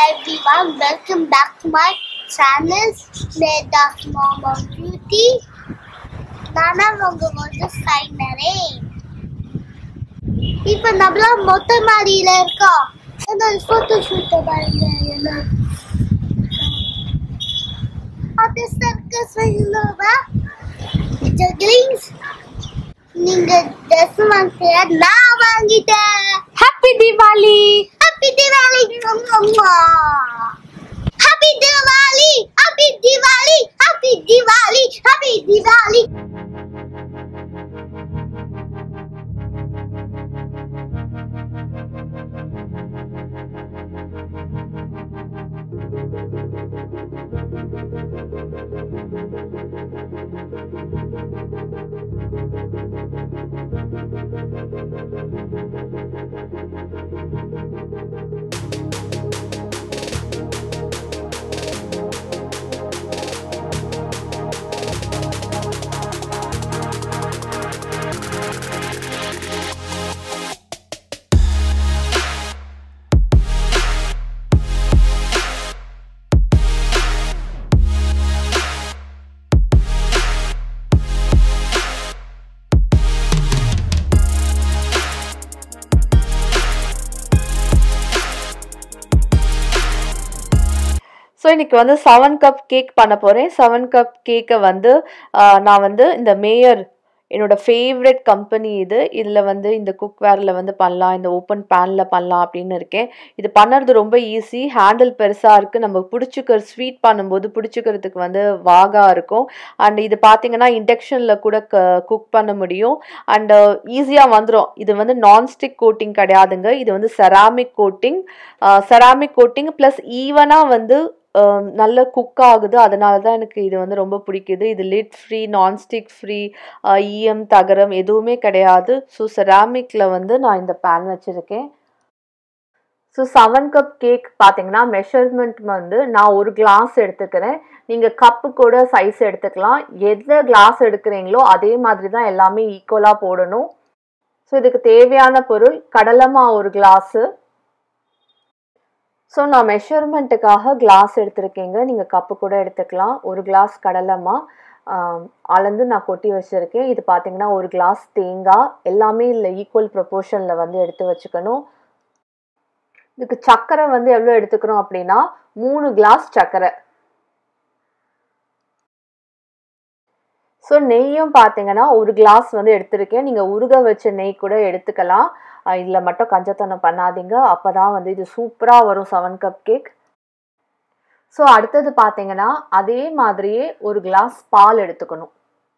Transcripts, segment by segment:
everyone, welcome back to my channel, Vedas Mom on Beauty. நானா உங்க வந்து சைனரே இப்ப நம்மள மொட்டை மாடியில இருக்கோம் என்னோட போட்டோ ஷூட் பாருங்க என்ன அது சர்க்கஸ் வேணுமா ஜக்லிங்ஸ் நீங்க ட்ரெஸ் வாங்கியா நான் வாங்கிட்டேன் ஹாப்பி தீபாவளி ஹாப்பி தீபாவளி அம்மா happy Deepavali happy Deepavali happy Deepavali happy Deepavali so இன்னைக்கு வந்து செவன் கப் கேக் பண்ண போகிறேன் செவன் கப் கேக்கை வந்து ஆஹ், நான் வந்து இந்த மேயர் என்னோட ஃபேவரட் கம்பெனி இது இதில் வந்து இந்த குக்வேரில் வந்து பண்ணலாம் இந்த ஓப்பன் பேனில் பண்ணலாம் அப்படின்னு இருக்கேன் இது பண்ணுறது ரொம்ப ஈஸி ஹேண்டில் பெருசாக இருக்குது நம்ம பிடிச்சிக்கிற ஸ்வீட் பண்ணும்போது பிடிச்சிக்கிறதுக்கு வந்து வாகா இருக்கும் அண்ட் இது பார்த்தீங்கன்னா இண்டக்ஷனில் கூட க குக் பண்ண முடியும் அண்ட் ஈஸியாக வந்துடும் இது வந்து நான்ஸ்டிக் கோட்டிங் கிடையாதுங்க இது வந்து ceramic coating ceramic coating plus ஈவனாக வந்து ஆஹ் நல்ல குக் ஆகுது அதனால தான் எனக்கு இது வந்து ரொம்ப பிடிக்குது இது லிட் ஃப்ரீ நான்ஸ்டிக் ஃப்ரீ ஈயம் தகரம் எதுவுமே கிடையாது ஸோ செராமிக்கில் வந்து நான் இந்த பேன் வச்சுருக்கேன் ஸோ செவன் கப் கேக் பார்த்தீங்கன்னா மெஷர்மெண்ட் வந்து நான் ஒரு கிளாஸ் எடுத்துக்கிறேன் நீங்கள் கப்பு கூட சைஸ் எடுத்துக்கலாம் எந்த கிளாஸ் எடுக்கிறீங்களோ அதே மாதிரி தான் எல்லாமே ஈக்குவலாக போடணும் ஸோ இதுக்கு தேவையான பொருள் கடலை மாவு ஒரு கிளாஸு ஸோ நான் மெஷர்மெண்ட்டுக்காக கிளாஸ் எடுத்திருக்கேங்க நீங்கள் கப்பு கூட எடுத்துக்கலாம் ஒரு கிளாஸ் கடலைமா அளந்து நான் கொட்டி வச்சுருக்கேன் இது பார்த்தீங்கன்னா ஒரு கிளாஸ் தேங்காய் எல்லாமே இல்லை ஈக்குவல் ப்ரொப்போர்ஷனில் வந்து எடுத்து வச்சுக்கணும் இதுக்கு சர்க்கரை வந்து எவ்வளோ எடுத்துக்கிறோம் அப்படின்னா மூணு கிளாஸ் சர்க்கரை ஸோ நெய்யும் பார்த்தீங்கன்னா ஒரு கிளாஸ் வந்து எடுத்திருக்கேன் நீங்கள் உருக வச்ச நெய் கூட எடுத்துக்கலாம் இதில் மட்டும் கஞ்சத்தனம் பண்ணாதீங்க அப்போ தான் வந்து இது சூப்பராக வரும் செவன் கப் கேக் ஸோ அடுத்தது பார்த்தீங்கன்னா அதே மாதிரியே ஒரு கிளாஸ் பால் எடுத்துக்கணும்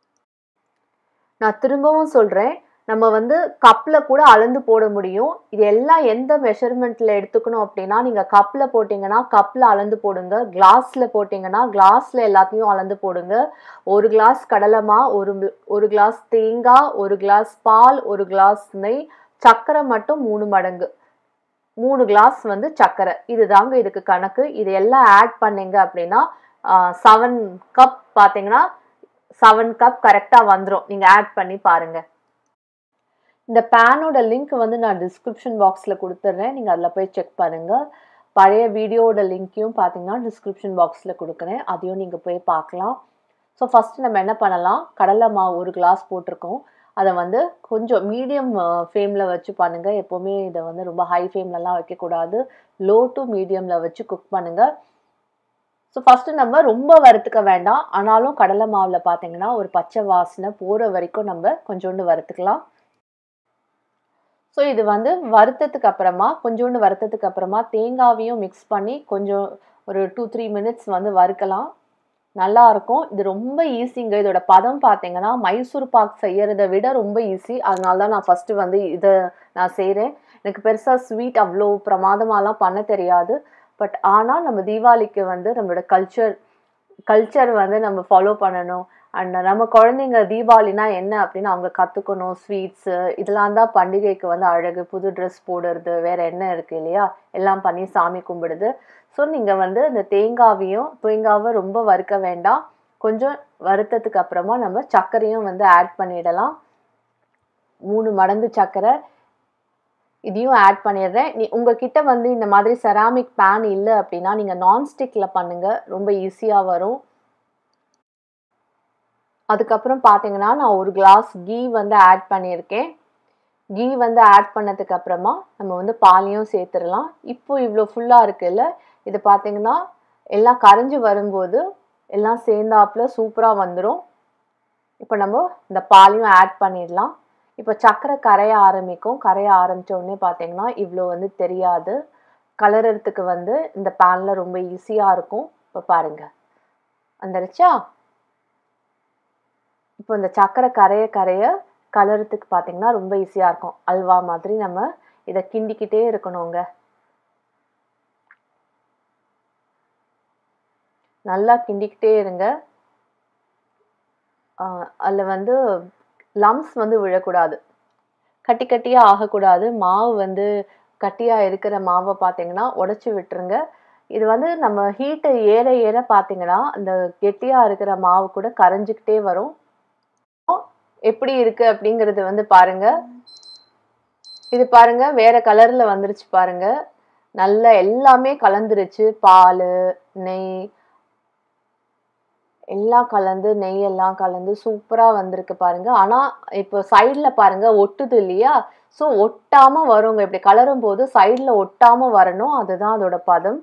நான் திரும்பவும் சொல்கிறேன் நம்ம வந்து கப்பில் கூட அளந்து போட முடியும் இது எல்லாம் எந்த மெஷர்மெண்ட்டில் எடுத்துக்கணும் அப்படின்னா நீங்கள் கப்பில் போட்டிங்கன்னா கப்பில் அளந்து போடுங்க கிளாஸில் போட்டிங்கன்னா கிளாஸில் எல்லாத்தையும் அளந்து போடுங்க ஒரு கிளாஸ் கடலைமா ஒரு மி- ஒரு கிளாஸ் தேங்காய் ஒரு கிளாஸ் பால் ஒரு கிளாஸ் நெய் சர்க்கரை மட்டும் மூணு மடங்கு மூணு கிளாஸ் வந்து சர்க்கரை இதுதாங்க இதுக்கு கணக்கு இது எல்லாம் ஆட் பண்ணீங்க அப்படின்னா செவன் கப் பார்த்தீங்கன்னா செவன் கப் கரெக்டாக வந்துடும் நீங்கள் ஆட் பண்ணி பாருங்க இந்த பேனோட லிங்க் வந்து நான் டிஸ்கிரிப்ஷன் பாக்ஸில் கொடுத்துட்றேன் நீங்கள் அதில் போய் செக் பண்ணுங்கள் பழைய வீடியோவோட லிங்க்கையும் பார்த்தீங்கன்னா டிஸ்கிரிப்ஷன் பாக்ஸில் கொடுக்குறேன் அதையும் நீங்கள் போய் பார்க்கலாம் ஸோ ஃபஸ்ட்டு நம்ம என்ன பண்ணலாம் கடலை மாவு ஒரு கிளாஸ் போட்டிருக்கோம் அதை வந்து கொஞ்சம் மீடியம் ஃப்ளேமில் வச்சு பண்ணுங்கள் எப்போவுமே இதை வந்து ரொம்ப ஹை ஃப்ளேம்லலாம் வைக்கக்கூடாது லோ டு மீடியமில் வச்சு குக் பண்ணுங்கள் ஸோ ஃபஸ்ட்டு நம்ம ரொம்ப வறுத்துக்க வேண்டாம் ஆனாலும் கடலை மாவில் பார்த்தீங்கன்னா ஒரு பச்சை வாசனை போகிற வரைக்கும் நம்ம கொஞ்சோண்டு வறுத்துக்கலாம் ஸோ இது வந்து வறுத்ததுக்கு அப்புறமா கொஞ்சோண்டு வறுத்ததுக்கு அப்புறமா தேங்காவையும் மிக்ஸ் பண்ணி கொஞ்சம் ஒரு டூ த்ரீ மினிட்ஸ் வந்து வறுக்கலாம் நல்லா இருக்கும் இது ரொம்ப ஈஸிங்க இதோட பதம் பார்த்தீங்கன்னா மைசூர் பாக் செய்யறதை விட ரொம்ப ஈஸி அதனால தான் நான் ஃபஸ்ட்டு வந்து இதை நான் செய்கிறேன் எனக்கு பெருசாக ஸ்வீட் அவ்வளோ பிரமாதமாலாம் பண்ண தெரியாது பட் ஆனால் நம்ம தீபாவளிக்கு வந்து நம்மளோட கல்ச்சர் கல்ச்சர் வந்து நம்ம ஃபாலோ பண்ணணும் அண்ட் நம்ம குழந்தைங்க தீபாவளினா என்ன அப்படின்னு அவங்க கற்றுக்கணும் ஸ்வீட்ஸு இதெல்லாம் தான் பண்டிகைக்கு வந்து அழகு புது ட்ரெஸ் போடுறது வேற என்ன இருக்குது இல்லையா எல்லாம் பண்ணி சாமி கும்பிடுது ஸோ நீங்கள் வந்து இந்த தேங்காவையும் தேங்காவை ரொம்ப வறுக்க வேண்டாம் கொஞ்சம் வறுத்ததுக்கு அப்புறமா நம்ம சர்க்கரையும் வந்து ஆட் பண்ணிடலாம் மூணு மடங்கு சர்க்கரை இதையும் ஆட் பண்ணிடுறேன் நீ உங்ககிட்ட வந்து இந்த மாதிரி செராமிக் பேன் இல்லை அப்படின்னா நீங்கள் நான்ஸ்டிக்கில் பண்ணுங்கள் ரொம்ப ஈஸியாக வரும் அதுக்கப்புறம் பார்த்தீங்கன்னா நான் ஒரு கிளாஸ் கீ வந்து ஆட் பண்ணியிருக்கேன் கீ வந்து ஆட் பண்ணதுக்கு அப்புறமா நம்ம வந்து பாலையும் சேர்த்துடலாம் இப்போ இவ்வளோ ஃபுல்லாக இருக்குல்ல இது பார்த்தீங்கன்னா எல்லாம் கரைஞ்சி வரும்போது எல்லாம் சேர்ந்தாப்புல சூப்பராக வந்துடும் இப்போ நம்ம இந்த பாலையும் ஆட் பண்ணிடலாம் இப்போ சர்க்கரை கரைய ஆரம்பிக்கும் கரைய ஆரம்பித்த உடனே பார்த்தீங்கன்னா இவ்வளோ வந்து தெரியாது கலரத்துக்கு வந்து இந்த பேனில் ரொம்ப ஈஸியாக இருக்கும் இப்போ பாருங்கள் வந்துருச்சா இப்போ இந்த சர்க்கரை கரைய கரைய கலரத்துக்கு பார்த்தீங்கன்னா ரொம்ப ஈஸியாக இருக்கும் அல்வா மாதிரி நம்ம இதை கிண்டிக்கிட்டே இருக்கணுங்க நல்லா கிண்டிக்கிட்டே இருங்க அதில் வந்து லம்ஸ் வந்து விழக்கூடாது கட்டி கட்டியாக ஆகக்கூடாது மாவு வந்து கட்டியாக இருக்கிற மாவை பார்த்தீங்கன்னா உடச்சி விட்டுருங்க இது வந்து நம்ம ஹீட்டை ஏற ஏற பார்த்தீங்கன்னா அந்த கெட்டியாக இருக்கிற மாவு கூட கரைஞ்சிக்கிட்டே வரும் எப்படி இருக்கு அப்படிங்கிறது வந்து பாருங்க இது பாருங்க வேற கலர்ல வந்துருச்சு பாருங்க நல்ல எல்லாமே கலந்துருச்சு பால் நெய் எல்லாம் கலந்து நெய் எல்லாம் கலந்து சூப்பராக வந்திருக்கு பாருங்க ஆனால் இப்போ சைடில் பாருங்க ஒட்டுது இல்லையா ஸோ ஒட்டாம வருங்க இப்படி கலரும் போது சைடில் ஒட்டாம வரணும் அதுதான் அதோட பதம்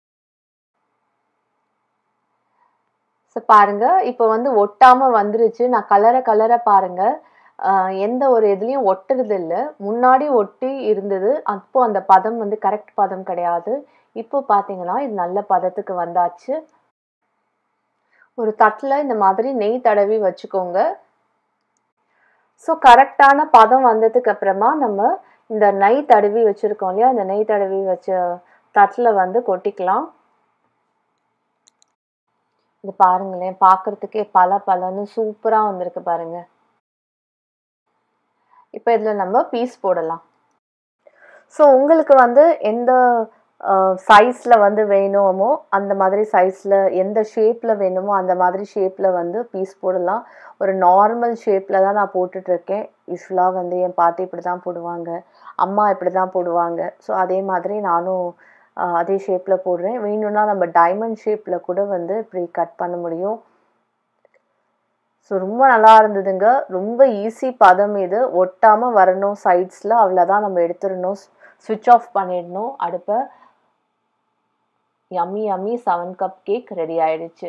ஸோ பாருங்க இப்போ வந்து ஒட்டாம வந்துருச்சு நான் கலர கலர பாருங்க ஆஹ் எந்த ஒரு இதுலேயும் ஒட்டுறது இல்லை முன்னாடி ஒட்டி இருந்தது அப்போ அந்த பதம் வந்து கரெக்ட் பதம் கிடையாது இப்போ பார்த்தீங்கன்னா இது நல்ல பதத்துக்கு வந்தாச்சு ஒரு தட்டில் இந்த மாதிரி நெய் தடவி வச்சுக்கோங்க ஸோ கரெக்டான பதம் வந்ததுக்கு அப்புறமா நம்ம இந்த நெய் தடவி வச்சுருக்கோம் இல்லையா இந்த நெய் தடவி வச்ச தட்டில் வந்து கொட்டிக்கலாம் இது பாருங்களேன் பார்க்கறதுக்கே பல பலன்னு சூப்பராக வந்திருக்கு பாருங்க இப்போ இதில் நம்ம பீஸ் போடலாம் ஸோ உங்களுக்கு வந்து எந்த சைஸில் வந்து வேணுமோ அந்த மாதிரி சைஸில் எந்த ஷேப்பில் வேணுமோ அந்த மாதிரி ஷேப்பில் வந்து பீஸ் போடலாம் ஒரு நார்மல் ஷேப்பில் தான் நான் போட்டுட்ருக்கேன் யூஸ்வலாக வந்து என் பாட்டி இப்படி தான் போடுவாங்க அம்மா இப்படி தான் போடுவாங்க ஸோ அதே மாதிரி நானும் ஆஹ் அதே ஷேப்பில் போடுறேன் வேணும்னா நம்ம டைமண்ட் ஷேப்பில் கூட வந்து இப்படி கட் பண்ண முடியும் ஸோ ரொம்ப நல்லா இருந்ததுங்க ரொம்ப ஈஸி பதம் இது ஒட்டாமல் வரணும் சைட்ஸில் அவ்வளோதான் நம்ம எடுத்துடணும் ஸ்விட்ச் ஆஃப் பண்ணிடணும் அடுப்பை yummy yummy seven cup cake ready ஆயிடுச்சு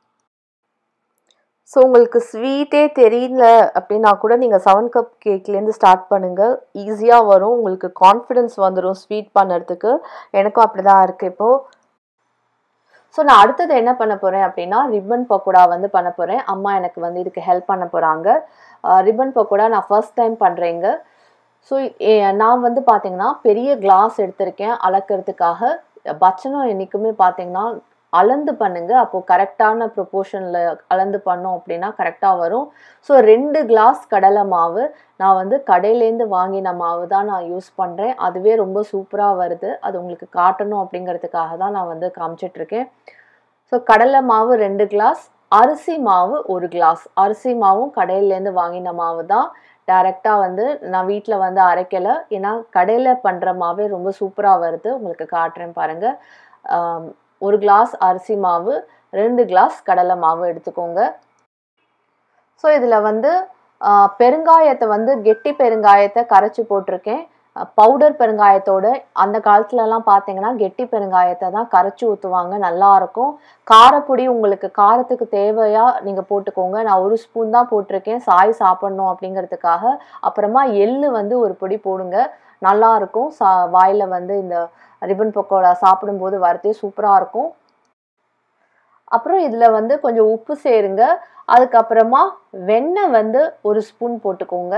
ஸோ உங்களுக்கு ஸ்வீட்டே தெரியல அப்படின்னா கூட நீங்கள் செவன் கப் கேக்லேருந்து ஸ்டார்ட் பண்ணுங்கள் ஈஸியாக வரும் உங்களுக்கு கான்ஃபிடென்ஸ் வந்துடும் ஸ்வீட் பண்ணுறதுக்கு எனக்கும் அப்படி தான் இருக்குது இப்போது ஸோ நான் அடுத்தது என்ன பண்ண போகிறேன் அப்படின்னா ரிப்பன் பக்கோடா வந்து பண்ண போகிறேன் அம்மா எனக்கு வந்து இதுக்கு ஹெல்ப் பண்ண போகிறாங்க ரிப்பன் பக்கோடா நான் ஃபர்ஸ்ட் டைம் பண்ணுறேங்க ஸோ நான் வந்து பார்த்தீங்கன்னா பெரிய கிளாஸ் எடுத்திருக்கேன் அளக்கிறதுக்காக பட்சணம் என்றைக்குமே பார்த்தீங்கன்னா அளந்து பண்ணுங்க அப்போ கரெக்டான ப்ரொப்போர்ஷனில் அளந்து பண்ணோம் அப்படின்னா கரெக்டாக வரும் ஸோ ரெண்டு கிளாஸ் கடலை மாவு நான் வந்து கடையிலேருந்து வாங்கின மாவு தான் நான் யூஸ் பண்ணுறேன் அதுவே ரொம்ப சூப்பராக வருது அது உங்களுக்கு காட்டணும் அப்படிங்கிறதுக்காக தான் நான் வந்து காமிச்சிட்ருக்கேன் ஸோ கடலை மாவு ரெண்டு கிளாஸ் அரிசி மாவு ஒரு கிளாஸ் அரிசி மாவும் கடையிலேருந்து வாங்கின மாவு தான் டைரெக்டாக வந்து நான் வீட்டில் வந்து அரைக்கலை ஏன்னா கடையில் பண்ணுற மாவே ரொம்ப சூப்பராக வருது உங்களுக்கு காட்டுறேன் பாருங்கள் ஒரு கிளாஸ் அரிசி மாவு ரெண்டு கிளாஸ் கடலை மாவு எடுத்துக்கோங்க ஸோ இதில் வந்து பெருங்காயத்தை வந்து கெட்டி பெருங்காயத்தை கரைச்சி போட்டிருக்கேன் பவுடர் பெருங்காயத்தோட அந்த காலத்துலலாம் பார்த்தீங்கன்னா கெட்டி பெருங்காயத்தை தான் கரைச்சி ஊற்றுவாங்க நல்லாயிருக்கும் காரப்பொடி உங்களுக்கு காரத்துக்கு தேவையாக நீங்கள் போட்டுக்கோங்க நான் ஒரு ஸ்பூன் தான் போட்டிருக்கேன் சாய் சாப்பிட்ணும் அப்படிங்கிறதுக்காக அப்புறமா எள்ளு வந்து ஒரு பொடி போடுங்க நல்லாயிருக்கும் சா வாயில் வந்து இந்த ரிப்பன் பக்கோடா சாப்பிடும்போது வரத்தே சூப்பராக இருக்கும் அப்புறம் இதில் வந்து கொஞ்சம் உப்பு சேருங்க அதுக்கப்புறமா வெண்ணெய் வந்து ஒரு ஸ்பூன் போட்டுக்கோங்க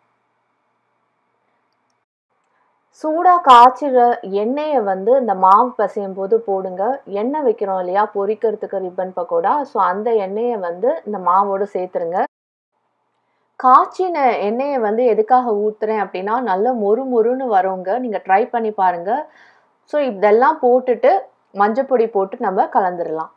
சூடாக காய்ச்சிற எண்ணெயை வந்து இந்த மாவு பசையும் போது போடுங்க எண்ணெய் வைக்கிறோம் இல்லையா பொரிக்கிறதுக்கு ரிப்பன் பக்கோடா ஸோ அந்த எண்ணெயை வந்து இந்த மாவோடு சேர்த்துருங்க காய்ச்சின எண்ணெயை வந்து எதுக்காக ஊற்றுறேன் அப்படின்னா நல்ல மொறு மொறுன்னு வருங்க நீங்கள் ட்ரை பண்ணி பாருங்கள் ஸோ இதெல்லாம் போட்டுட்டு மஞ்சப்பொடி போட்டு நம்ம கலந்துடலாம்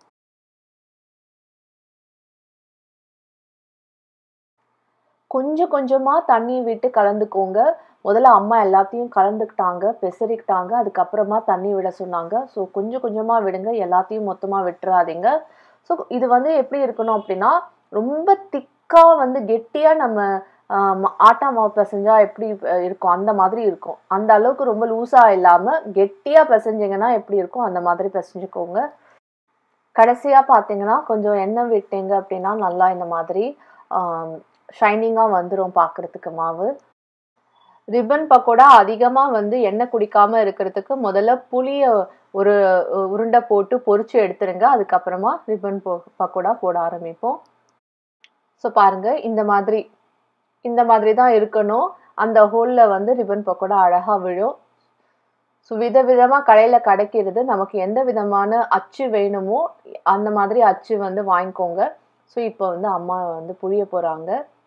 கொஞ்சம் கொஞ்சமாக தண்ணி விட்டு கலந்துக்கோங்க முதல்ல அம்மா எல்லாத்தையும் கலந்துக்கிட்டாங்க பெசரிக்கிட்டாங்க அதுக்கப்புறமா தண்ணி விட சொன்னாங்க ஸோ கொஞ்சம் கொஞ்சமாக விடுங்க எல்லாத்தையும் மொத்தமாக விட்டுறாதீங்க ஸோ இது வந்து எப்படி இருக்கணும் அப்படின்னா ரொம்ப திக்காக வந்து கெட்டியாக நம்ம ஆஹ் ம- ஆட்டா மாவு பிசைஞ்சா எப்படி அஹ் இருக்கும் அந்த மாதிரி இருக்கும் அந்த அளவுக்கு ரொம்ப லூஸாக இல்லாமல் கெட்டியாக பிசைஞ்சிங்கன்னா எப்படி இருக்கும் அந்த மாதிரி பிசைஞ்சுக்கோங்க கடைசியாக பார்த்தீங்கன்னா கொஞ்சம் எண்ணெய் விட்டீங்க அப்படின்னா நல்லா இந்த மாதிரி ஷைனிங்காக வந்துடும் பார்க்குறதுக்கு மாவு ரிப்பன் பக்கோடா அதிகமாக வந்து எண்ணெய் குடிக்காம இருக்கிறதுக்கு முதல்ல புளிய ஒரு அஹ், உருண்டை போட்டு பொரிச்சு எடுத்துருங்க அதுக்கப்புறமா ரிப்பன் பக்கோடா போட ஆரம்பிப்போம் ஸோ பாருங்க இந்த மாதிரி இந்த மாதிரி தான் இருக்கணும் அந்த ஹோலில் வந்து ரிப்பன் பக்கோடா அழகாக விழும் ஸோ விதவிதமாக கடையில் கிடைக்கிறது நமக்கு எந்த விதமான அச்சு வேணுமோ அந்த மாதிரி அச்சு வந்து வாங்கிக்கோங்க ஸோ இப்போ வந்து அம்மா வந்து புளிய போகிறாங்க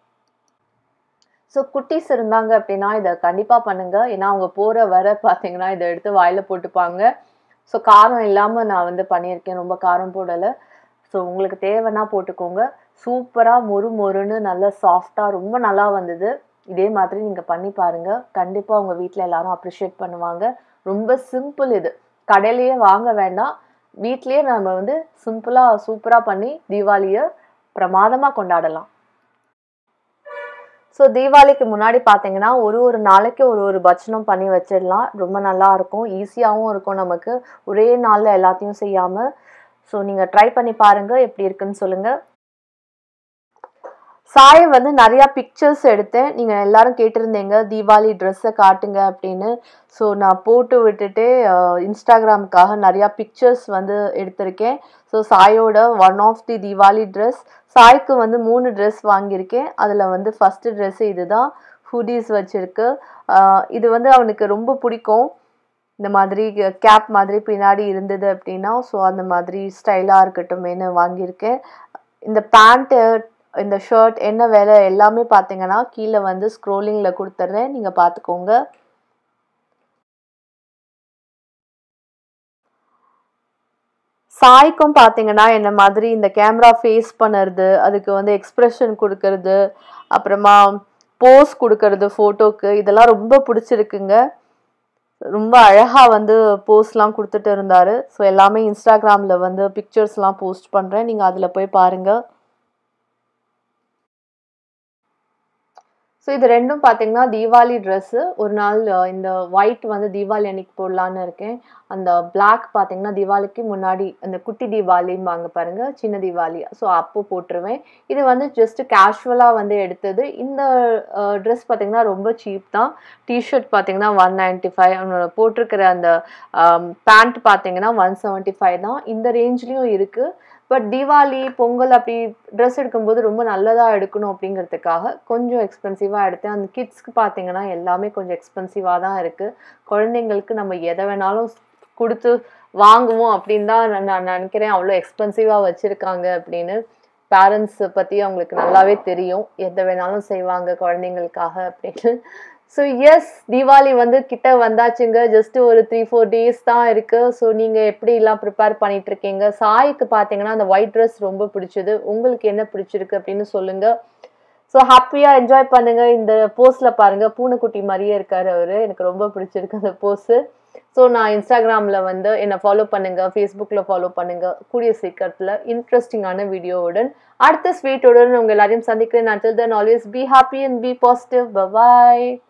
ஸோ குட்டீஸ் இருந்தாங்க அப்படின்னா இதை கண்டிப்பாக பண்ணுங்க ஏன்னா அவங்க போகிற வர பார்த்தீங்கன்னா இதை எடுத்து வாயில் போட்டுப்பாங்க ஸோ காரம் இல்லாமல் நான் வந்து பண்ணியிருக்கேன் ரொம்ப காரம் போடலை ஸோ உங்களுக்கு தேவைன்னா போட்டுக்கோங்க சூப்பராக மொறு மொறுன்னு நல்லா சாஃப்டாக ரொம்ப நல்லா வந்தது இதே மாதிரி நீங்கள் பண்ணி பாருங்க கண்டிப்பாக உங்கள் வீட்டில் எல்லாரும் அப்ரிஷியேட் பண்ணுவாங்க ரொம்ப சிம்பிள் இது கடையிலேயே வாங்க வேண்டாம் வீட்லேயே நம்ம வந்து சிம்பிளாக சூப்பராக பண்ணி தீபாவளியை பிரமாதமாக கொண்டாடலாம் ஸோ தீபாவளிக்கு முன்னாடி பார்த்தீங்கன்னா ஒரு ஒரு நாளைக்கு ஒரு ஒரு பட்சணம் பண்ணி வச்சிடலாம் ரொம்ப நல்லா இருக்கும் ஈஸியாகவும் இருக்கும் நமக்கு ஒரே நாளில் எல்லாத்தையும் செய்யாமல் ஸோ நீங்கள் ட்ரை பண்ணி பாருங்கள் எப்படி இருக்குன்னு சொல்லுங்கள் சாயை வந்து நிறையா பிக்சர்ஸ் எடுத்தேன் நீங்கள் எல்லாரும் கேட்டிருந்தீங்க தீபாவளி ட்ரெஸ்ஸை காட்டுங்க அப்படின்னு ஸோ நான் போட்டு விட்டுட்டு அஹ், இன்ஸ்டாகிராமுக்காக நிறையா பிக்சர்ஸ் வந்து எடுத்திருக்கேன் ஸோ சாயோட one of the Deepavali dress சாய்க்கு வந்து மூணு ட்ரெஸ் வாங்கியிருக்கேன் அதில் வந்து ஃபஸ்ட்டு ட்ரெஸ்ஸு இதுதான் ஹூடிஸ் வச்சுருக்கு இது வந்து அவனுக்கு ரொம்ப பிடிக்கும் இந்த மாதிரி கேப் மாதிரி பின்னாடி இருந்தது அப்படின்னா ஸோ அந்த மாதிரி ஸ்டைலாக இருக்கட்டுமேனு வாங்கியிருக்கேன் இந்த பேண்ட்டு இந்த ஷர்ட் என்ன வேலை எல்லாமே பார்த்தீங்கன்னா கீழே வந்து ஸ்க்ரோலிங்கில் கொடுத்துட்றேன் நீங்கள் பார்த்துக்கோங்க சாய்க்கும் பார்த்தீங்கன்னா என்ன மாதிரி இந்த கேமரா ஃபேஸ் பண்ணுறது அதுக்கு வந்து எக்ஸ்ப்ரெஷன் கொடுக்கறது அப்புறமா போஸ் கொடுக்கறது ஃபோட்டோக்கு இதெல்லாம் ரொம்ப பிடிச்சிருக்குங்க ரொம்ப அழகாக வந்து போஸ்ட்லாம் கொடுத்துட்டு இருந்தார் ஸோ எல்லாமே இன்ஸ்டாகிராமில் வந்து பிக்சர்ஸ்லாம் போஸ்ட் பண்ணுறேன் நீங்கள் அதில் போய் பாருங்கள் ஸோ இது ரெண்டும் பார்த்தீங்கன்னா தீபாவளி ட்ரெஸ்ஸு ஒரு நாள் அஹ், இந்த ஒயிட் வந்து தீபாவளி அன்னைக்கு போடலான்னு இருக்கேன் அந்த Black பார்த்தீங்கன்னா தீபாவளிக்கு முன்னாடி அந்த குட்டி தீபாவளிம்பாங்க பாருங்க சின்ன தீபாவளி ஸோ அப்போ போட்டுருவேன் இது வந்து ஜஸ்ட் கேஷுவலாக வந்து எடுத்தது இந்த ட்ரெஸ் பார்த்தீங்கன்னா ரொம்ப சீப் தான் டிஷர்ட் பார்த்தீங்கன்னா ஒன் நைன்டி ஃபைவ் போட்டிருக்கிற அந்த பேண்ட் பார்த்தீங்கன்னா ஒன் செவன்ட்டி ஃபைவ் தான் இந்த ரேஞ்ச்லேயும் இருக்குது பட் தீபாவளி பொங்கல் அப்படி ட்ரெஸ் எடுக்கும்போது ரொம்ப நல்லதாக எடுக்கணும் அப்படிங்கிறதுக்காக கொஞ்சம் எக்ஸ்பென்சிவாக எடுத்தேன் அந்த கிட்ஸ்க்கு பார்த்தீங்கன்னா எல்லாமே கொஞ்சம் எக்ஸ்பென்சிவாக தான் இருக்குது குழந்தைங்களுக்கு நம்ம எதை வேணாலும் கொடுத்து வாங்குவோம் அப்படின்னு தான் நான் நான் நினைக்கிறேன் அவ்வளோ எக்ஸ்பென்சிவாக வச்சுருக்காங்க அப்படின்னு பேரண்ட்ஸ் பற்றி அவங்களுக்கு நல்லாவே தெரியும் எதை வேணாலும் செய்வாங்க குழந்தைங்களுக்காக அப்படின்னு ஸோ எஸ் தீபாவளி வந்து கிட்ட வந்தாச்சுங்க ஜஸ்ட் ஒரு த்ரீ ஃபோர் டேஸ் தான் இருக்கு ஸோ நீங்க எப்படிலாம் ப்ரிப்பேர் பண்ணிட்டு இருக்கீங்க சாய்க்கு பார்த்தீங்கன்னா அந்த ஒயிட் ட்ரெஸ் ரொம்ப பிடிச்சது உங்களுக்கு என்ன பிடிச்சிருக்கு அப்படின்னு சொல்லுங்க ஸோ ஹாப்பியாக என்ஜாய் பண்ணுங்க இந்த போஸ்ட்ல பாருங்க பூனைக்குட்டி மாதிரியே இருக்காரு அவரு எனக்கு ரொம்ப பிடிச்சிருக்கு அந்த போஸ்ட் ஸோ நான் இன்ஸ்டாகிராமில் வந்து என்னை ஃபாலோ பண்ணுங்க ஃபேஸ்புக்கில் ஃபாலோ பண்ணுங்க கூடிய சீக்கிரத்தில் இன்ட்ரெஸ்டிங்கான வீடியோவுடன் அடுத்த ஸ்வீட்டுடன் உங்க எல்லாரையும் சந்திக்கிறேன் until then always be happy and be positive bye bye